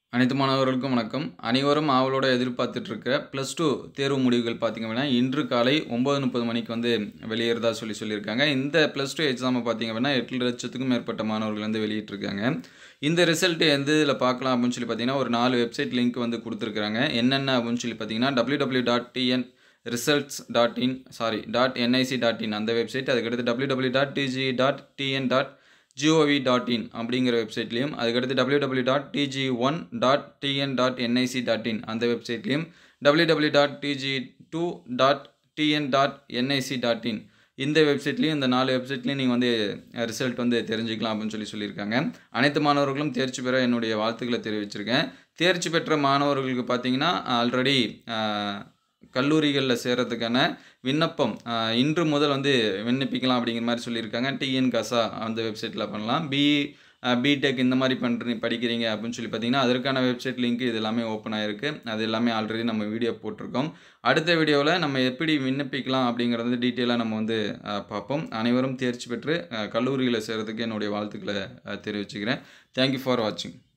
அனைத்து மாணவர்களுக்கும் வணக்கம் அனைவரும் ஆவலோட எதிர்பார்த்துட்டு இருக்கிற ப்ளஸ் டூ தேர்வு முடிவுகள் பார்த்திங்க அப்படின்னா இன்று காலை ஒம்பது முப்பது மணிக்கு வந்து வெளியேறதா சொல்லி சொல்லியிருக்காங்க இந்த ப்ளஸ் டூ எக்ஸாமை பார்த்திங்க அப்படின்னா எட்டு லட்சத்துக்கும் மேற்பட்ட மாணவர்கள் வந்து வெளியிட்டிருக்காங்க இந்த ரிசல்ட் எந்த இதில் பார்க்கலாம் அப்படின்னு சொல்லி பார்த்தீங்கன்னா ஒரு நாலு வெப்சைட் லிங்க் வந்து கொடுத்துருக்குறாங்க என்னென்ன அப்படின்னு சொல்லி பார்த்தீங்கன்னா W W dot TN results dot in sorry dot NIC dot in அந்த வெப்சைட் அதுக்கடுத்து W W dot DG dot TN dot GOV dot in அப்படிங்கிற வெப்சைட்லேயும் அதுக்கடுத்து W W dot DG one dot TN dot NIC dot in அந்த வெப்சைட்லேயும் W W dot DG two dot TN dot NIC dot in இந்த வெப்சைட்லேயும் இந்த நாலு வெப்சைட்லேயும் நீங்கள் வந்து ரிசல்ட் வந்து தெரிஞ்சுக்கலாம் அப்படின்னு சொல்லி சொல்லியிருக்காங்க அனைத்து மாணவர்களும் தேர்ச்சி பெற என்னுடைய வாழ்த்துக்களை தெரிவிச்சிருக்கேன் தேர்ச்சி பெற்ற மாணவர்களுக்கு பார்த்தீங்கன்னா ஆல்ரெடி கல்லூரிகளில் சேர்கிறதுக்கான விண்ணப்பம் ஆஹ், இன்று முதல் வந்து விண்ணப்பிக்கலாம் அப்படிங்கிற மாதிரி சொல்லியிருக்காங்க டிஎன் கசா அந்த வெப்சைட்டில் பண்ணலாம் பி பிடெக் இந்த மாதிரி பண்ணுறீ படிக்கிறீங்க அப்படின்னு சொல்லி பார்த்தீங்கன்னா அதற்கான வெப்சைட் லிங்க் இது எல்லாமே ஓப்பன் ஆகிருக்கு அது எல்லாமே ஆல்ரெடி நம்ம வீடியோ போட்டிருக்கோம் அடுத்த வீடியோவில் நம்ம எப்படி விண்ணப்பிக்கலாம் அப்படிங்கிறது டீட்டெயிலாக நம்ம வந்து ஆஹ், பார்ப்போம் அனைவரும் தேர்ச்சி பெற்று ஆஹ், கல்லூரியில் சேர்கிறதுக்கு என்னுடைய வாழ்த்துக்களை ஆஹ், தெரிவிச்சுக்கிறேன் தேங்க்யூ ஃபார் வாட்சிங்